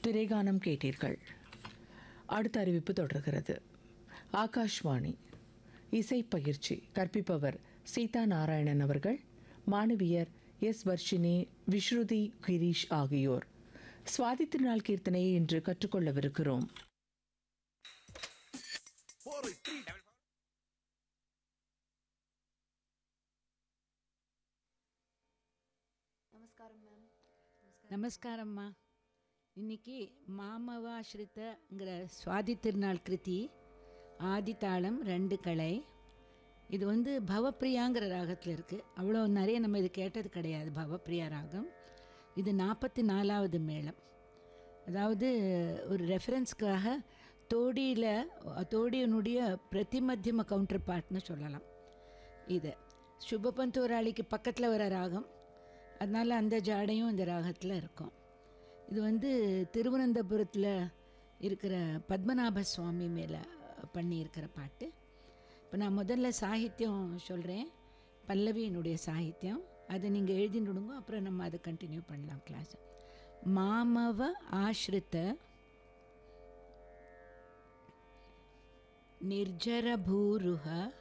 திரைகானம் கேட்டீர்கள் அடுத்த அறிவிப்பு தொடர்கிறது ஆகாஷ்வாணி இசை பயிற்சி கற்பிப்பவர் சீதா நாராயணன் அவர்கள் மாணவியர் எஸ் வர்ஷினி விஸ்ருதி கிரீஷ் ஆகியோர் சுவாதி திருநாள் கீர்த்தனையை இன்று கற்றுக்கொள்ளவிருக்கிறோம் நமஸ்காரம்மா இன்னைக்கு மாமவாஸ்ரிதங்கிற சுவாதி திருநாள் கிருதி ஆதித்தாளம் ரெண்டு கலை இது வந்து பவப்பிரியாங்கிற ராகத்தில் இருக்குது அவ்வளோ நிறைய நம்ம இது கேட்டது கிடையாது பவப்பிரியா ராகம் இது நாற்பத்தி நாலாவது மேளம் அதாவது ஒரு ரெஃபரன்ஸ்க்காக தோடியில் தோடியனுடைய பிரதிமத்தியம கவுண்டர் பார்ட்னு சொல்லலாம் இது சுபபந்தோராளிக்கு பக்கத்தில் வர ராகம் அதனால் அந்த ஜாடையும் இந்த ராகத்தில் இருக்கும் இது வந்து திருவனந்தபுரத்தில் இருக்கிற பத்மநாப சுவாமி மேலே பண்ணியிருக்கிற பாட்டு இப்போ நான் முதல்ல சாகித்யம் சொல்கிறேன் பல்லவியினுடைய சாகித்யம் அதை நீங்கள் எழுதிடுங்க அப்புறம் நம்ம அதை கண்டினியூ பண்ணலாம் கிளாஸ் மாமவ ஆஸ்ரித निर्जरभूरुह